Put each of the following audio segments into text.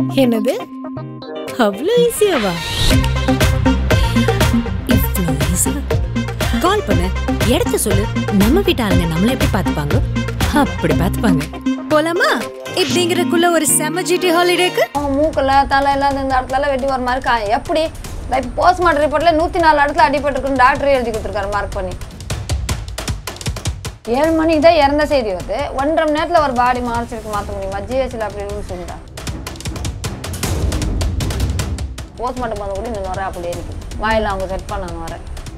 என்னது அவ்வளோ ஈஸியாவா இவ்வளோ ஈஸியா கால் பண்ண இடத்த சொல்லு நம்ம வீட்டு ஆளுங்க நம்மள எப்படி பார்த்துப்பாங்க அப்படி பார்த்துப்பாங்க போலாமா இப்படிங்கிறதுக்குள்ள ஒரு செம ஜிடி ஹாலிடேக்கு அவங்க மூக்கில் தலை எல்லாம் இந்த இடத்துல வெட்டி வர மாதிரி கா எப்படி இப்போ போஸ்ட்மார்ட்டம் ரிப்போர்ட்டில் நூற்றி நாலு இடத்துல அடிபட்டுருக்குன்னு டாக்டர் எழுதி கொடுத்துருக்காரு மார்க் பண்ணி ஏழு மணிக்கு தான் இறந்த செய்தி வருது ஒன்றரை மணி நேரத்தில் ஒரு பாடி மாறிச்சிருக்கு மாற்ற முடியுமா ஜிஹெச்சில் அப்படி ரூல்ஸ் உண்டா போஸ்ட்மார்ட்டம் பண்ண கூட இந்த நுரை அப்படி இருக்கு வாயில் அவங்க செட் பண்ணாங்க வர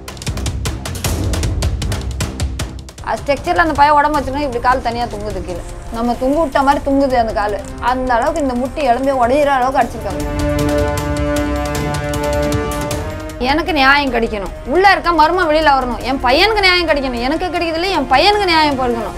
அது ஸ்ட்ரக்சரில் அந்த பையன் உடம்பு வச்சுக்கணும் இப்படி கால் தனியாக துங்குது கீழே நம்ம துங்கு விட்ட மாதிரி துங்குது அந்த கால் அந்த அளவுக்கு இந்த முட்டி எலும்பே உடையிற அளவுக்கு அடிச்சிருக்காங்க எனக்கு நியாயம் கிடைக்கணும் உள்ள இருக்க மர்மம் வெளியில வரணும் என் பையனுக்கு நியாயம் கிடைக்கணும் எனக்கு கிடைக்கிறதுல என் பையனுக்கு நியாயம் கொடுக்கணும்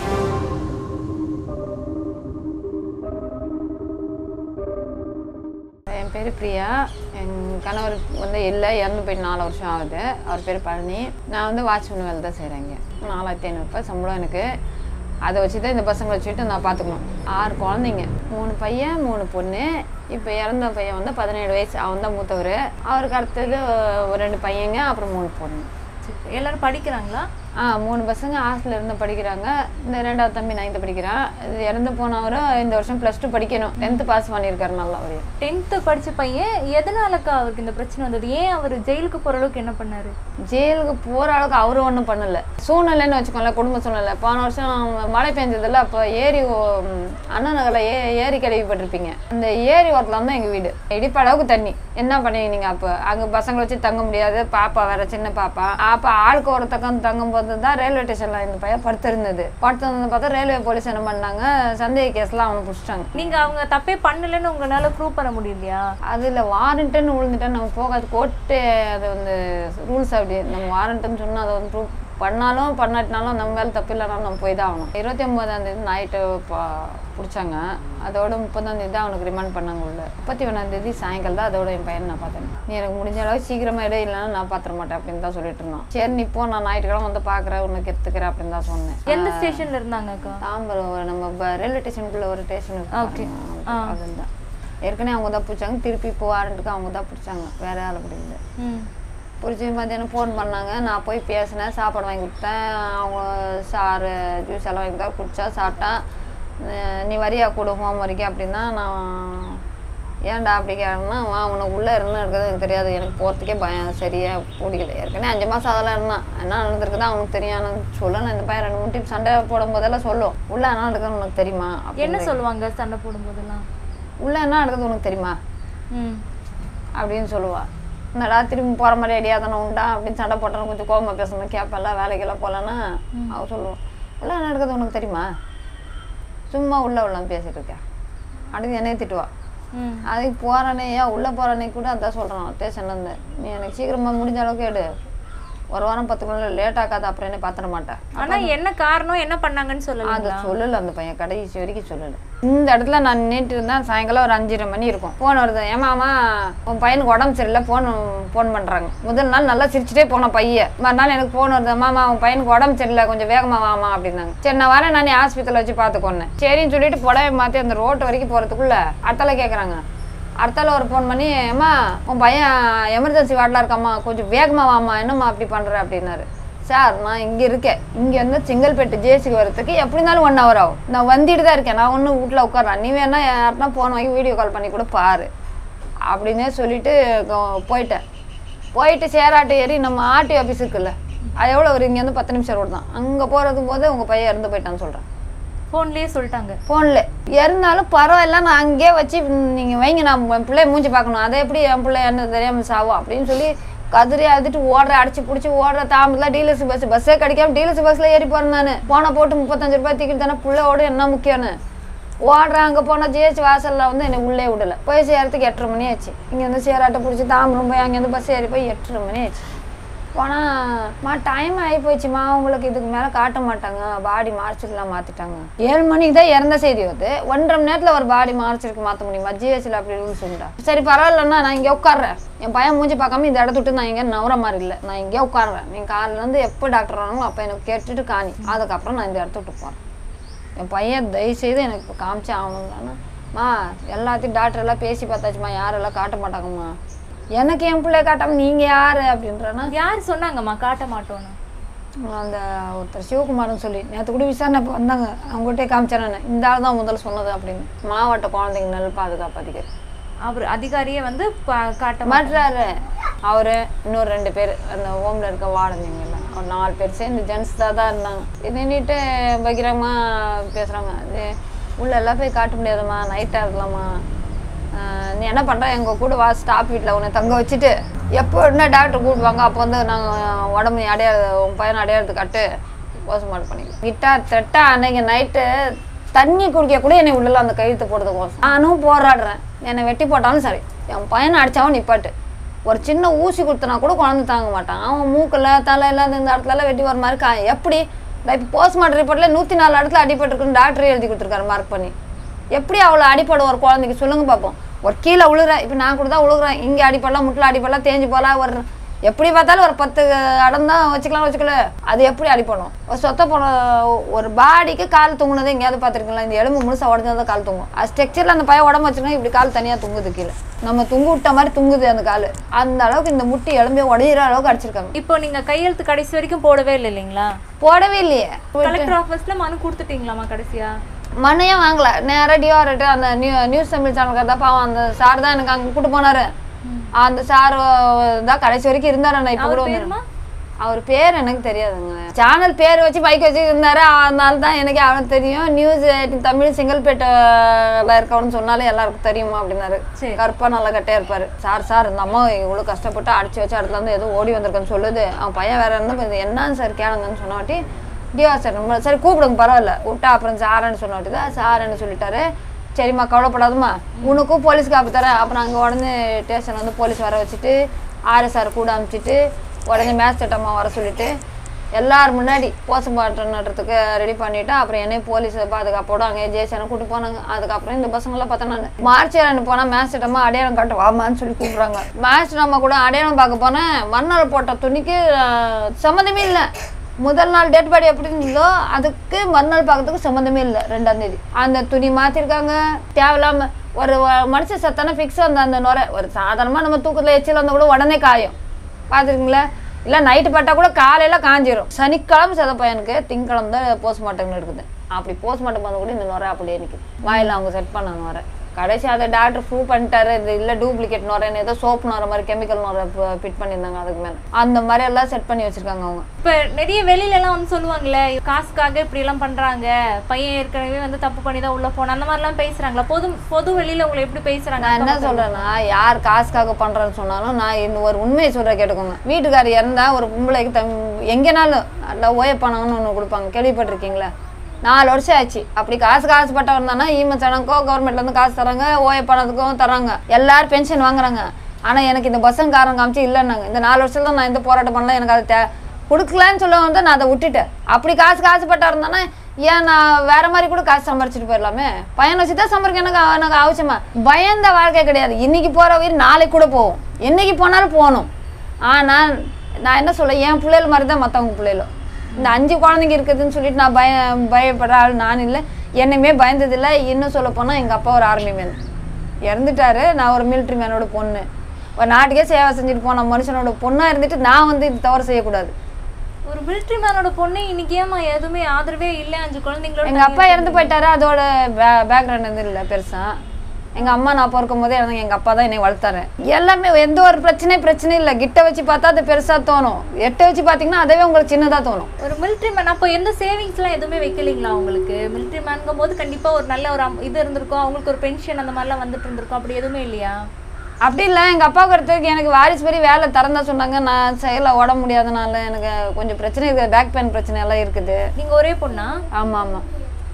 என் பேர் பிரியா என் கணவர் வந்து இல்லை இறந்து போயிட்டு நாலு வருஷம் ஆகுது அவர் பேர் பழனி நான் வந்து வாட்ச்மேன் வேலை தான் செய்கிறேங்க நாலாயிரத்தி ஐநூறுரூபா சம்பளம் எனக்கு அதை வச்சு தான் இந்த பசங்களை வச்சுட்டு நான் பார்த்துக்கணும் ஆறு குழந்தைங்க மூணு பையன் மூணு பொண்ணு இப்போ இறந்த பையன் வந்து பதினேழு வயசு அவன் தான் மூத்தவர் அவருக்கு அடுத்தது ஒரு ரெண்டு பையங்க அப்புறம் மூணு பொண்ணு சரி. எல்லாரும் படிக்கிறாங்களா ஆ மூணு பசங்க ஹாஸ்டலில் இருந்து படிக்கிறாங்க இந்த ரெண்டாவது தம்பி நைன்த்து படிக்கிறான் இது இறந்து போனவரும் இந்த வருஷம் ப்ளஸ் டூ படிக்கணும் டென்த்து பாஸ் பண்ணியிருக்காரு நல்லா அவரு டென்த்து படிச்ச பையன் எதனாலக்கா அவருக்கு இந்த பிரச்சனை வந்தது ஏன் அவர் ஜெயிலுக்கு போற அளவுக்கு என்ன பண்ணாரு ஜெயிலுக்கு போகிற அளவுக்கு அவரும் ஒன்றும் பண்ணல சூழ்நிலைன்னு வச்சுக்கோங்களேன் குடும்ப சூழ்நிலை போன வருஷம் மழை பெஞ்சதில்ல அப்போ ஏரி ஓ- ம், அண்ணா நகரில் ஏ ஏரி கேள்விப்பட்டிருப்பீங்க அந்த ஏரி ஓரத்தில் தான் எங்கள் வீடு இடிப்ப அளவுக்கு தண்ணி என்ன பண்ணுவீங்க நீங்கள் அப்போ அங்கே பசங்களை வச்சு தங்க முடியாது பாப்பா வேற சின்ன பாப்பா அப்போ ஆளுக்கு ஒரு தக்கம் தங்கும் போது தான் ரயில்வே ஸ்டேஷனில் இந்த பையன் படுத்திருந்தது படுத்திருந்தது பார்த்தா ரயில்வே போலீஸ் என்ன பண்ணாங்க சந்தேக கேஸ்லாம் அவனை பிடிச்சிட்டாங்க நீங்க அவங்க தப்பே பண்ணலன்னு உங்களால ப்ரூவ் பண்ண முடியலையா அதில் வாரண்ட்டுன்னு விழுந்துட்டா நம்ம போகாது கோர்ட்டு அது வந்து ரூல்ஸ் அப்படி நம்ம வாரண்ட்டுன்னு சொன்னால் அதை வந்து ப்ரூவ் பண்ணாலும் பண்ணாட்டினாலும் நம்ம மேலே தப்பு இல்லைனாலும் நம்ம போய் தான் ஆகணும் இருபத்தி ஒன்பதாம் தேதி நைட்டு பிடிச்சாங்க அதோட முப்பதாம் தேதி தான் அவனுக்கு ரிமாண்ட் பண்ணாங்க உள்ள முப்பத்தி ஒன்றாம் தேதி சாயங்காலம் தான் அதோட என் பையனை நான் பார்த்தேன் நீ எனக்கு முடிஞ்ச அளவுக்கு சீக்கிரமாக இடம் இல்லைன்னா நான் பார்த்துட மாட்டேன் அப்படின்னு தான் சொல்லிட்டு இருந்தான் சரி நீ இப்போ நான் ஞாயிற்றுக்கிழமை வந்து பார்க்குறேன் உனக்கு எடுத்துக்கிறேன் அப்படின்னு தான் சொன்னேன் எந்த ஸ்டேஷன்ல இருந்தாங்கக்கா தாம்பரம் ஒரு நம்ம ரயில்வே ஸ்டேஷனுக்குள்ள ஒரு ஸ்டேஷன் Okay. அதுதான் ஏற்கனவே அவங்க தான் பிடிச்சாங்க திருப்பி இப்போ வாரண்ட்டுக்கு அவங்க தான் பிடிச்சாங்க வேற ஆளை பிடிக்கல ம் பிடிச்சி மத்தியானம் ஃபோன் பண்ணாங்க நான் போய் பேசினேன் சாப்பாடு வாங்கி கொடுத்தேன் அவங்க சாறு ஜூஸ் எல்லாம் வாங்கி தான் குடிச்சா சாப்பிட்டேன் அஹ் நீ வரியா கூட ஹோம் வரைக்கும் அப்படின்னா நான் ஏன்டா அப்படி கேட்டேன்னா வா உனக்கு உள்ளே இருந்து இருக்கிறது எனக்கு தெரியாது எனக்கு போகிறதுக்கே பயம் சரியாக பிடிக்கல ஏற்கனவே அஞ்சு மாதம் அதெல்லாம் இருந்தான் என்ன நடந்திருக்குதா அவனுக்கு தெரியும் எனக்கு சொல்ல நான் இந்த பையன் ரெண்டு மூணு டீம் சண்டை போடும் போதெல்லாம் சொல்லும் உள்ளே என்ன நடக்குதுன்னு உனக்கு தெரியுமா என்ன அப்படின்னு சொல்லுவாங்க சண்டை போடும்போதெல்லாம் உள்ளே என்ன நடக்குது உனக்கு தெரியுமா ம் அப்படின்னு சொல்லுவா என்னடா திரும்பி போகிற மாதிரி ஐடியா தானே உண்டா அப்படின்னு சண்டை போட்டாலும் கொஞ்சம் கோவமா பேசணும் கேட்பல வேலைக்கெல்லாம் போகலன்னா அவ சொல்லுவோம் உள்ள என்ன நடக்குது உனக்கு தெரியுமா சும்மா உள்ள உள்ளன்னு பேசிட்டு இருக்கேன் அடுத்து என்னைய திட்டுவா ம் அதுக்கு போகிறனே ஏன் உள்ளே போகிறனே கூட அதான் சொல்கிறான் ஸ்டேஷன்லேருந்து நீ எனக்கு சீக்கிரமாக முடிஞ்ச அளவுக்கு எடு ஒரு வாரம் பத்து மணி லேட் ஆக்காத அப்புறம் என்ன பார்த்துட மாட்டேன் ஆனா என்ன காரணம் என்ன பண்ணாங்கன்னு அதை சொல்லல சொல்லல அந்த பையன் கடைசி வரைக்கும் சொல்லல இந்த இடத்துல நான் நின்றுட்டு இருந்தேன் சாயங்காலம் ஒரு அஞ்சரை மணி இருக்கும் ஃபோன் வருது ஏமாமா உன் பையனுக்கு உடம்பு சரியில்லை ஃபோன் ஃபோன் பண்ணுறாங்க முதல் நாள் நல்லா சிரிச்சுட்டே போன பையன் மறுநாள் எனக்கு ஃபோன் வருது மாமா உன் பையனுக்கு உடம்பு சரியில்லை கொஞ்சம் வேகமா வாமா அப்படின்னாங்க சரி நான் வரேன் நான் ஹாஸ்பிட்டலில் வச்சு பார்த்துக்கொன்னேன் சரின்னு சொல்லிட்டு புடவை மாற்றி அந்த ரோட்டு வரைக்கும் போகிறதுக்குள்ள அடுத்தால கேட்குறாங்க அடுத்தால ஒரு ஃபோன் பண்ணி அம்மா உன் பையன் எமர்ஜென்சி வார்டில் இருக்காம்மா கொஞ்சம் வேகமாக வாம்மா என்னம்மா அப்படி பண்ணுற அப்படின்னாரு சார் நான் இங்கே இருக்கேன் இங்கே இருந்து செங்கல்பேட்டு ஜேசிக்கு வரதுக்கு எப்படி இருந்தாலும் ஒன் ஹவர் ஆகும் நான் வந்துட்டு தான் இருக்கேன் நான் ஒன்றும் வீட்டில் உட்காரேன் நீ வேணா யாருன்னா ஃபோன் வாங்கி வீடியோ கால் பண்ணி கூட பாரு அப்படின்னே சொல்லிட்டு கோ- போயிட்டேன் போயிட்டு சேராட்டு ஏறி நம்ம ஆர்டி ஆஃபீஸ் இருக்குல்ல அது எவ்வளோ ஒரு இங்கேருந்து பத்து நிமிஷம் ரோடு தான் அங்கே போகிறது போது உங்கள் பையன் இறந்து போயிட்டான்னு சொல்கிறேன் ஃபோன்லயே சொல்லிட்டாங்க ஃபோனில் இருந்தாலும் பரவாயில்ல நான் அங்கேயே வச்சு நீங்கள் வைங்க நான் என் பிள்ளைய மூஞ்சி பார்க்கணும் அதை எப்படி என் பிள்ளை என்ன தெரியாமல் சாவும் அப்படின்னு சொல்லி கதிரி அழுதுட்டு ஓடுற அடிச்சு பிடிச்சி ஓடுற தாமதில் டீலர்ஸ் பஸ் பஸ்ஸே கிடைக்காம டீலர்ஸ் பஸ்ஸில் ஏறி போகிறேன் நான் போனை போட்டு முப்பத்தஞ்சு ரூபாய் டிக்கெட் தானே பிள்ளையோட என்ன முக்கியம்னு ஓடுறேன் அங்கே போனால் ஜிஹெச் வாசலில் வந்து என்னை உள்ளே விடலை போய் சேரத்துக்கு எட்டரை மணி ஆச்சு இங்கேருந்து சேராட்டை பிடிச்சி தாம்பரம் போய் அங்கேருந்து பஸ் ஏறி போய் எட்டரை மணி ஆச்சு போனாம்மா டைம் ஆகி போச்சுமா உங்களுக்கு இதுக்கு மேலே காட்ட மாட்டாங்க பாடி மார்ச்சுக்கெலாம் மாற்றிட்டாங்க ஏழு மணிக்கு தான் இறந்த செய்தி வருது ஒன்றரை மணி நேரத்தில் ஒரு பாடி மார்ச்சுக்கு மாற்ற முடியுமா ஜிஹெச்சில் அப்படி ரூல்ஸ் உண்டா சரி பரவாயில்லண்ணா நான் இங்கே உட்கார்றேன் என் பையன் மூஞ்சி பார்க்காம இந்த இடத்த விட்டு நான் இங்கே நவர மாதிரி இல்லை நான் இங்கே உட்கார்றேன் நீங்கள் காலையிலேருந்து எப்போ டாக்டர் வராங்களோ அப்போ எனக்கு கேட்டுட்டு காணி அதுக்கப்புறம் நான் இந்த இடத்த விட்டு போகிறேன் என் பையன் தயவு செய்து எனக்கு இப்போ காமிச்சே ஆகணுங்களான்னா மா எல்லாத்தையும் டாக்டர் எல்லாம் பேசி பார்த்தாச்சுமா யாரெல்லாம் காட்ட மாட்டாங்கம்மா எனக்கு என் பிள்ளைய காட்டாம நீங்கள் யார் அப்படின்றனா யார் சொன்னாங்கம்மா காட்ட மாட்டோன்னு அந்த ஒருத்தர் சிவகுமார்னு சொல்லி நேற்று கூட விசாரணை அப்ப வந்தாங்க அவங்ககிட்டே காமிச்சேன் நான் இந்த ஆள் தான் முதல்ல சொன்னது அப்படின்னு மாவட்ட குழந்தைங்க நல் பாதுகாப்பு அதிகாரி அவர் அதிகாரியே வந்து பா- காட்ட மாட்டாங்க மாட்டுறாரு அவரு இன்னொரு ரெண்டு பேர் அந்த ஹோம்ல இருக்க வார்டனிங்கெல்லாம் ஒரு நாலு பேர் சேர்ந்து ஜென்ஸ் தான் தான் இருந்தாங்க நின்றுட்டு பகிரமாக பேசுகிறாங்க அது உள்ள எல்லாம் போய் காட்ட முடியாதும்மா நைட்டாக இருக்கலாமா ஆஹ் நீ என்ன பண்ணுற எங்கள் கூட வா ஸ்டாப் வீட்டில் உன்னை தங்க வச்சுட்டு எப்போ என்ன டாக்டர் கூப்பிடுவாங்க அப்போ வந்து நாங்கள் உடம்பு நீ அடையாள உன் பையனை அடையாளத்து காட்டு போஸ்ட்மார்ட்டம் பண்ணிக்கலாம் விட்டா திட்டா அன்னைக்கு நைட்டு தண்ணி குடிக்க கூட என்னை உள்ள அந்த கழுத்து போடுறதுக்கோசம் நானும் போராடுறேன் என்னை வெட்டி போட்டாலும் சரி என் பையனை அடிச்சாவும் நிப்பாட்டு ஒரு சின்ன ஊசி கொடுத்தனா கூட குழந்தை தாங்க மாட்டான் அவன் மூக்கில் தலையில இந்த இடத்துல வெட்டி வர மாதிரி கா எப்படி இப்போ போஸ்ட்மார்ட்டம் ரிப்போர்ட்டில் நூற்றி நாலு இடத்துல அடிபட்டிருக்குன்னு டாக்டரே எழுதி கொடுத்துருக்காரு மார்க் பண்ணி எப்படி அவ்வளோ அடிப்படும் ஒரு குழந்தைக்கு சொல்லுங்க பார்ப்போம் ஒரு கீழே விழுற இப்போ நான் கூட தான் விழுகுறேன் இங்கே அடிப்படலாம் முட்டில் அடிப்படலாம் தேஞ்சு போகலாம் ஒரு எப்படி பார்த்தாலும் ஒரு பத்து இடம் தான் வச்சுக்கலாம் வச்சுக்கல அது எப்படி அடிப்படும் ஒரு சொத்த போன ஒரு பாடிக்கு கால் தூங்குனது எங்கேயாவது பார்த்துருக்கீங்களா இந்த எலும்பு முழுசா உடஞ்சா கால் தூங்கும் அது ஸ்ட்ரக்சரில் அந்த பையன் உடம்பு வச்சுருக்கா இப்படி கால் தனியாக தூங்குது கீழே நம்ம துங்கு விட்ட மாதிரி தூங்குது அந்த கால் அந்த அளவுக்கு இந்த முட்டி எலும்பே உடையிற அளவுக்கு அடிச்சிருக்காங்க இப்போ நீங்க கையெழுத்து கடைசி வரைக்கும் போடவே இல்லை இல்லைங்களா போடவே இல்லையே கலெக்டர் ஆஃபீஸ்ல மனு கொடுத்துட்டீங்களாமா கடைசியா மண்ணையே வாங்கல நேராக டிஆர்ட்டு அந்த நியூ நியூஸ் தமிழ் சேனல் தான் பாவம் அந்த சார் தான் எனக்கு அங்கே கூட்டு போனாரு அந்த சார் தான் கடைசி வரைக்கும் இருந்தாரு நான் இப்போ கூட அவர் வந்து பேருமா அவர் பேர் எனக்கு தெரியாதுங்க சேனல் பேர் வச்சு பைக் வச்சு இருந்தாரு அதனால தான் எனக்கு அவனுக்கு தெரியும் நியூஸ் தமிழ் செங்கல்பேட்டில் இருக்கவனு சொன்னாலே எல்லாருக்கும் தெரியுமா அப்படின்னாரு சரி. கருப்பா நல்லா கட்டையா இருப்பாரு சார் சார் இந்த அம்மா இவ்வளோ கஷ்டப்பட்டு அடிச்சு வச்சு இடத்துல இருந்து ஏதோ ஓடி வந்திருக்கேன்னு சொல்லுது அவன் பையன் வேற இருந்தால் இது என்னன்னு சார் கேளுங்கன்னு சொன்னாட்டி டிஆர் சார் நம்ம சரி கூப்பிடுங்க பரவாயில்ல விட்டா அப்புறம் சாரன்னு சொன்னாட்டி தான் சாரன்னு சொல்லிட்டாரு சரிம்மா கவலைப்படாதம்மா உனக்கும் போலீஸ் காப்பி தரேன் அப்புறம் அங்கே உடனே ஸ்டேஷன் வந்து போலீஸ் வர வச்சுட்டு ஆர்எஸ்ஆர் கூட அனுப்பிச்சிட்டு உடனே மேட்ச் சட்டம்மா வர சொல்லிட்டு எல்லார் முன்னாடி போஸ்ட்மார்ட்டம் நடுறதுக்கு ரெடி பண்ணிட்டு அப்புறம் என்னையும் போலீஸ் பாதுகாப்போட அங்கே ஜெயசனை கூட்டு போனாங்க அதுக்கப்புறம் இந்த பசங்களாம் பார்த்தா நான் மார்ச் ஏழு போனால் மேட்ச் சட்டமா அடையாளம் காட்ட வாமான்னு சொல்லி கூப்பிட்றாங்க மேட்ச் நம்ம கூட அடையாளம் பார்க்க போனேன் மறுநாள் போட்ட துணிக்கு ஆஹ், சம்மந்தமே இல்லை முதல் நாள் டேட் பாடி எப்படி இருந்ததோ அதுக்கு மறுநாள் பார்க்கறதுக்கு சம்மந்தமே இல்லை ரெண்டாம் தேதி அந்த துணி மாற்றிருக்காங்க தேவையில்லாம ஒரு வ- மனுஷன் சத்தான ஃபிக்ஸ் அந்த அந்த நுரை ஒரு சாதாரணமாக நம்ம தூக்கத்தில் எச்சில் வந்தால் கூட உடனே காயும் பார்த்துருக்கீங்களா இல்லை நைட்டு பட்டா கூட காலையில காஞ்சிரும் சனிக்கிழமை சத பையனுக்கு திங்கக்கிழமை தான் போஸ்ட்மார்ட்டம் எடுக்குது அப்படி போஸ்ட்மார்ட்டம் பண்ண கூட இந்த நுரை அப்படியே நிற்குது வாயில் அவங்க செட் பண்ண நுரை கடைசி அதை டாக்டர் ப்ரூவ் பண்ணிட்டாரு இது இல்லை டூப்ளிகேட் நுரைன்னு ஏதோ சோப் நுரை மாதிரி கெமிக்கல் நுரை ஃபிட் பண்ணியிருந்தாங்க அதுக்கு மேலே அந்த மாதிரி எல்லாம் செட் பண்ணி வச்சிருக்காங்க அவங்க இப்ப நிறைய வெளியில எல்லாம் வந்து சொல்லுவாங்கல்ல காசுக்காக இப்படி எல்லாம் பண்றாங்க பையன் ஏற்கனவே வந்து தப்பு பண்ணி தான் உள்ள போன அந்த மாதிரி எல்லாம் பேசுறாங்களா பொது பொது வெளியில உங்களை எப்படி பேசுறாங்க நான் என்ன சொல்றேன்னா யார் காசுக்காக பண்றேன்னு சொன்னாலும் நான் இன்னும் ஒரு உண்மையை சொல்ற கேட்டுக்கோங்க வீட்டுக்காரர் இறந்தா ஒரு பொம்பளைக்கு தம் எங்கேனாலும் நல்லா ஓய பணம்னு ஒன்று கொடுப்பாங்க கேள்விப்பட்டிருக்கீங்களா நாலு வருஷம் ஆச்சு அப்படி காசு காசு பட்டவன் தானே ஈம சடங்கோ கவர்மெண்ட்ல இருந்து காசு தராங்க ஓய பணத்துக்கும் தராங்க எல்லாரும் பென்ஷன் வாங்குறாங்க ஆனா எனக்கு இந்த பஸ்ஸும் காரம் காமிச்சு இல்லைன்னாங்க இந்த நாலு வருஷத்துல தான் நான் எந்த போராட்டம் பண்ணல எனக்கு அது தே கொடுக்கலன்னு சொல்ல வந்து நான் அதை விட்டுட்டேன் அப்படி காசு காசுப்பட்டா இருந்தானே ஏன் நான் வேற மாதிரி கூட காசு சம்பாரிச்சிட்டு போயிடலாமே பையனை வச்சு தான் சம்பாதிக்க எனக்கு எனக்கு அவசியமா பயந்த வாழ்க்கை கிடையாது இன்னைக்கு போற உயிர் நாளைக்கு கூட போகும் என்னைக்கு போனாலும் போகணும் ஆனால் நான் என்ன சொல்ல என் பிள்ளைகள் மாதிரி தான் மற்றவங்க பிள்ளைகளும் இந்த அஞ்சு குழந்தைங்க இருக்குதுன்னு சொல்லிட்டு நான் பய பயப்படுற ஆள் நான் இல்லை என்னையுமே பயந்ததில்லை இன்னும் சொல்ல போனால் எங்கள் அப்பா ஒரு ஆர்மி மேன் இறந்துட்டாரு நான் ஒரு மிலிட்ரி மேனோட பொண்ணு ஒரு நாட்டுக்கே சேவை செஞ்சுட்டு போன மனுஷனோட பொண்ணாக இருந்துட்டு நான் வந்து இது தவறு செய்யக்கூடாது ஒரு மிலிட்ரி மேனோட பொண்ணு இன்னைக்கு ஏமா எதுவுமே ஆதரவே இல்லை அஞ்சு குழந்தைங்களோட எங்க அப்பா இறந்து போயிட்டாரு அதோட பேக்ரவுண்ட் வந்து இல்லை பெருசா எங்க அம்மா நான் பிறக்கும் போதே இறந்தாங்க எங்க அப்பா தான் என்னை வளர்த்தாரு எல்லாமே எந்த ஒரு பிரச்சனை பிரச்சனை இல்லை கிட்ட வச்சு பார்த்தா அது பெருசா தோணும் எட்ட வச்சு பார்த்தீங்கன்னா அதுவே உங்களுக்கு சின்னதா தோணும் ஒரு மிலிட்ரி மேன் அப்போ எந்த சேவிங்ஸ் எல்லாம் எதுவுமே வைக்கலீங்களா உங்களுக்கு மிலிட்ரி மேன்கும் போது கண்டிப்பா ஒரு நல்ல ஒரு அம்- இது இருந்திருக்கும் அவங்களுக்கு ஒரு பென்ஷன் அந்த மாதிரிலாம் வந்துட்டு இருந்திருக்கும் அப்படி எதுவுமே இல்லையா அப்படி இல்லை எங்கள் அப்பாவுக்கு ஒருத்தருக்கு எனக்கு வாரிசு பெரிய வேலை திறந்தா சொன்னாங்க நான் செயல ஓட முடியாதனால எனக்கு கொஞ்சம் பிரச்சனை இருக்குது பேக் பெயின் பிரச்சனை எல்லாம் இருக்குது நீங்க ஒரே பொண்ணா ஆமாம் ஆமாம்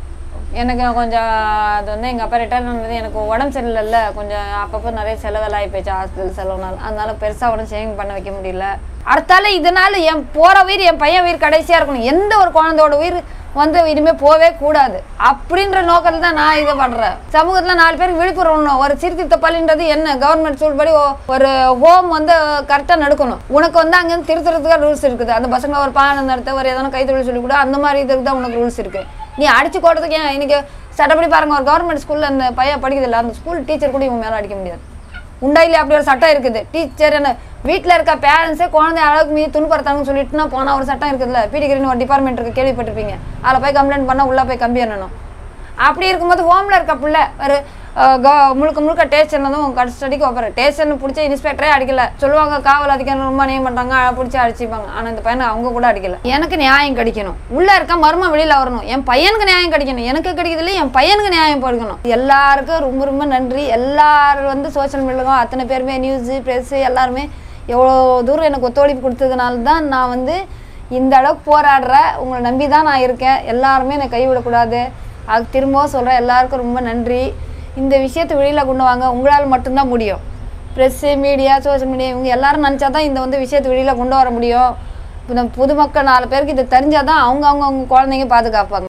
எனக்கு கொஞ்சம் அது வந்து எங்கள் அப்பா ரிட்டர்ன் பண்ணது எனக்கு உடம்பு சரியில்லைல்ல கொஞ்சம் அப்பப்போ நிறைய செலவெல்லாம் ஆகி போயிடுச்சு ஹாஸ்பிட்டல் செலவுனால அதனால பெருசாக உடம்பு சேவிங் பண்ண வைக்க முடியல அடுத்தால இதனால என் போகிற உயிர் என் பையன் உயிர் கடைசியாக இருக்கணும் எந்த ஒரு குழந்தையோட உயிர் வந்து இனிமேல் போவே கூடாது அப்படின்ற நோக்கத்தில் தான் நான் இதை பண்ணுறேன் சமூகத்தில் நாலு பேருக்கு விழிப்புணர்வு ஒரு சீர்திருத்த பள்ளின்றது என்ன கவர்மெண்ட் ஸ்கூல் படி ஒ- ஒரு ஹோம் வந்து கரெக்டாக நடக்கணும் உனக்கு வந்து அங்கேருந்து திருத்துறதுக்கு ரூல்ஸ் இருக்குது அந்த பசங்க ஒரு பாடம் நடத்த ஒரு எதனா கைத்தொழில் சொல்லி கூட அந்த மாதிரி இதுக்கு தான் உனக்கு ரூல்ஸ் இருக்குது நீ அடிச்சு போடுறதுக்கு ஏன் இன்னைக்கு சட்டப்படி பாருங்க ஒரு கவர்மெண்ட் ஸ்கூல்ல அந்த பையன் படிக்குதில்ல அந்த ஸ்கூல் டீச்சர் கூட இவங்க மேல அடிக்க முடியாது உண்டா இல்லையா அப்படி ஒரு சட்டம் இருக்குது டீச்சர் என்ன வீட்டில் இருக்க பேரண்ட்ஸே குழந்தை அளவுக்கு மீறி துன்புறுத்தாங்கன்னு சொல்லிட்டுனா போனால் ஒரு சட்டம் இருக்குதுல்ல பிடிக்கிறீன்னு ஒரு டிபார்ட்மெண்ட் இருக்குது கேள்விப்பட்டிருப்பீங்க அதில் போய் கம்ப்ளைண்ட் பண்ணால் உள்ளே போய் கம்பி என்னணும் அப்படி இருக்கும்போது ஹோமில் இருக்க பிள்ளை ஒரு அஹ், கவ- முழுக்க முழுக்க டேஷன்லதும் கஸ்டடிக்கு வைப்பாரு டேஷன் பிடிச்ச இன்ஸ்பெக்டரே அடிக்கல சொல்லுவாங்க காவல் அதிகாரி ரொம்ப நேம் பண்ணுறாங்க பிடிச்சி அடிச்சுப்பாங்க ஆனால் இந்த பையனை அவங்க கூட அடிக்கல எனக்கு நியாயம் கிடைக்கணும் உள்ளே இருக்க மர்ம வெளியில் வரணும் என் பையனுக்கு நியாயம் கிடைக்கணும் எனக்கு கிடைக்கிறதுல என் பையனுக்கு நியாயம் கொடுக்கணும் எல்லாருக்கும் ரொம்ப ரொம்ப நன்றி எல்லாரும் வந்து சோஷியல் மீடியாவும் அத்தனை பேருமே நியூஸு ப்ரெஸ்ஸு எல்லாருமே எவ்வளோ தூரம் எனக்கு ஒத்துழைப்பு கொடுத்ததுனால தான் நான் வந்து இந்த அளவுக்கு போராடுற உங்களை நம்பி தான் நான் இருக்கேன் எல்லாருமே என்னை கைவிடக்கூடாது அதுக்கு திரும்பவும் சொல்கிறேன் எல்லாருக்கும் ரொம்ப நன்றி இந்த விஷயத்தை வெளியில் கொண்டு வாங்க உங்களால் மட்டும்தான் முடியும் ப்ரெஸ்ஸு மீடியா சோஷியல் மீடியா இவங்க எல்லாரும் நினச்சா தான் இந்த வந்து விஷயத்தை வெளியில் கொண்டு வர முடியும் இப்போ நம்ம பொதுமக்கள் நாலு பேருக்கு இது தெரிஞ்சால் தான் அவங்க அவங்க அவங்க குழந்தைங்க பாதுகாப்பாங்க